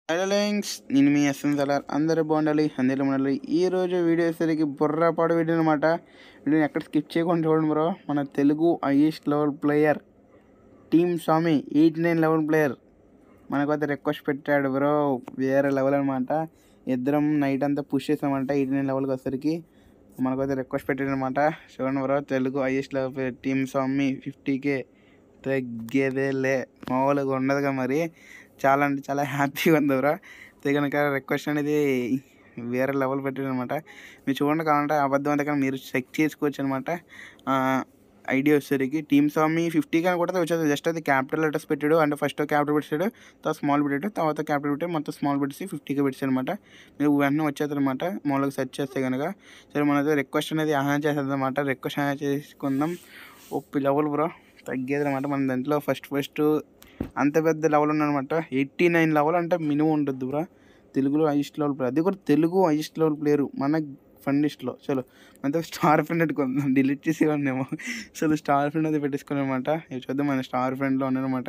hello links నేను మీ SN Salaar అందరూ బాగుండాలి అందరూ ఉండాలి ఈ రోజు వీడియో సరికి బుర్రపాడు వీడియో అనమాట వీడియోని ఎక్కడ స్కిప్ చేయకుండా చూడండి బ్రో మన Telugu highest level player team Swami eighty nine level player మనకైతే రిక్వెస్ట్ పెట్టాడు బ్రో వేరే లెవెల్ అనమాట ఇద్దరం నైట్ అంతా పుష్ చేసామంట ఎయిటీ నైన్ లెవెల్కి వచ్చేసరికి మనకైతే రిక్వెస్ట్ పెట్టాడు అనమాట చూడండి bro Telugu highest level player team Swami ఫిఫ్టీకే తగ్గేదేలే మామూలుగా ఉండదుగా మరి చాలా అంటే చాలా హ్యాపీగా ఉంది బ్రో అయితే కనుక రిక్వెస్ట్ అనేది వేరే లెవెల్ పెట్టాడు అనమాట మీరు చూడండి కావాలంటే అబద్ధం అంతా కానీ మీరు చెక్ చేసుకోవచ్చు అనమాట ఐడియా వచ్చేసరికి టీమ్ స్వామి ఫిఫ్టీ కానీ కూడా వచ్చేది జస్ట్ అది క్యాపిటల్ లెటర్స్ పెట్టాడు అంటే ఫస్ట్ క్యాపిటల్ పెట్టాడు తర్వాత స్మాల్ పెట్టాడు తర్వాత క్యాపిటల్ పెట్టాడు మొత్తం స్మాల్ పెట్టేసి ఫిఫ్టీకి పెట్టాడు అనమాట మీరు వెంటనే వచ్చేది అనమాట మామూలుగా సెర్చ్ చేస్తే కనుక సరే మనది రిక్వెస్ట్ అనేది ఆహ్వానం చేసేది అనమాట రిక్వెస్ట్ ఆహ్వానం చేసుకుందాం ఓ లెవెల్ బ్రో తగ్గేది అనమాట మన దాంట్లో ఫస్ట్ ఫస్ట్ అంత పెద్ద లెవెల్ ఉందన్నమాట ఎయిటీ నైన్ లెవెల్ అంటే మినిమం ఉంటుంది బ్రో తెలుగులో హైయెస్ట్ లెవెల్ ప్లేయర్ అది కూడా తెలుగు హైయెస్ట్ లెవెల్ ప్లేయర్ మన ఫండ్ లిస్ట్లో చలో మనతో స్టార్ ఫ్రెండ్ పెట్టుకుందాం డిలీట్ చేసి ఉన్నాము చలో స్టార్ ఫ్రెండ్ అది పెట్టేసుకున్నాం అనమాట ఇవి చూద్దాం మన స్టార్ ఫ్రెండ్లో ఉన్నారనమాట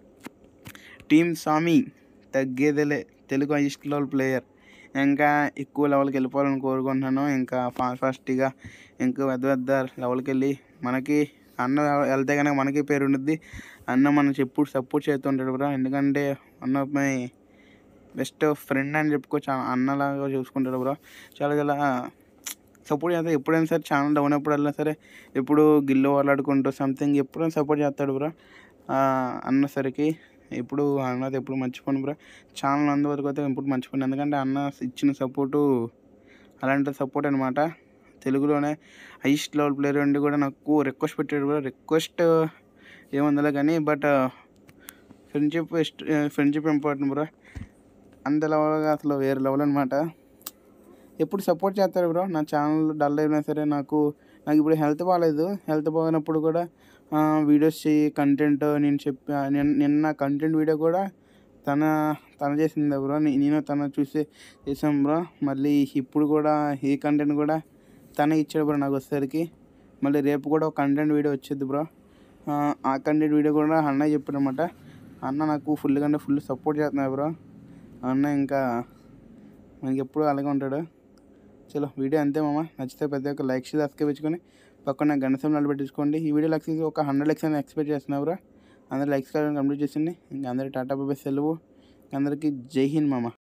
టీమ్ స్వామి తగ్గేదేలే తెలుగు హైయెస్ట్ లెవెల్ ప్లేయర్ ఇంకా ఎక్కువ లెవెల్కి వెళ్ళిపోవాలని కోరుకుంటున్నాను ఇంకా ఫాస్ట్ ఫాస్ట్గా ఇంకా పెద్ద పెద్ద లెవెల్కి వెళ్ళి మనకి అన్న వెళ్తే కనుక మనకి పేరు ఉంటుంది అన్న మనం ఎప్పుడు సపోర్ట్ చేస్తుంటాడు బ్రో ఎందుకంటే అన్న మై బెస్ట్ ఫ్రెండ్ అని చెప్పుకోవచ్చు ఆ అన్నలాగా చూసుకుంటాడు బ్రో చాలా చాలా సపోర్ట్ చేస్తాడు ఎప్పుడైనా సరే ఛానల్ డౌన్ అప్పుడల్లా సరే ఎప్పుడు గిల్లు వాళ్ళాడుకుంటూ సంథింగ్ ఎప్పుడైనా సపోర్ట్ చేస్తాడు బ్రో అన్న సరికి ఎప్పుడు అన్నది ఎప్పుడు మర్చిపోను బ్రో ఛానల్ అంతవరకు అయితే ఎప్పుడు మర్చిపోను ఎందుకంటే అన్న ఇచ్చిన సపోర్టు అలాంటి సపోర్ట్ అనమాట తెలుగులోనే హైయెస్ట్ లెవెల్ ప్లేయర్ ఉండి కూడా నాకు రిక్వెస్ట్ పెట్టాడు బ్రో రిక్వెస్ట్ ఏముందలే కానీ but friendship friendship important bro అంత లెవెల్గా అసలు వేరే లెవెల్ అనమాట ఎప్పుడు సపోర్ట్ చేస్తాడు బ్రో నా ఛానల్ డల్ అయినా సరే నాకు నాకు ఇప్పుడు హెల్త్ బాగాలేదు హెల్త్ బాగానప్పుడు కూడా వీడియోస్ చేయి కంటెంట్ నేను చెప్పా నిన్న కంటెంట్ వీడియో కూడా తన తన చేసింది బ్రో నేను తన చూసి చేసాం బ్రో మళ్ళీ ఇప్పుడు కూడా ఈ కంటెంట్ కూడా తనే ఇచ్చాడు బ్రో నాకు వచ్చేసరికి మళ్ళీ రేపు కూడా ఒక కంటెంట్ వీడియో వచ్చేది బ్రో ఆ కంటెంట్ వీడియో కూడా అన్న చెప్పాడు అనమాట అన్న నాకు ఫుల్ కంటే ఫుల్ సపోర్ట్ చేస్తున్నాడు బ్రో అన్న ఇంకా మనకి ఎప్పుడు అలాగే ఉంటాడు చలో వీడియో అంతే మామ నచ్చితే ప్రతి ఒక్క లైక్ సబ్స్క్రైబ్ పెట్టుకొని పక్కన గంట సమయాలు పెట్టించుకోండి ఈ వీడియో లైక్స్ ఒక హండ్రెడ్ లైక్స్ అని ఎక్స్పెక్ట్ చేస్తున్నా బ్రో అందరు లైక్స్ కంప్లీట్ చేసింది ఇంకా అందరికి టాటా బాబాయ్ సెలవు అందరికీ జై హింద్ మామ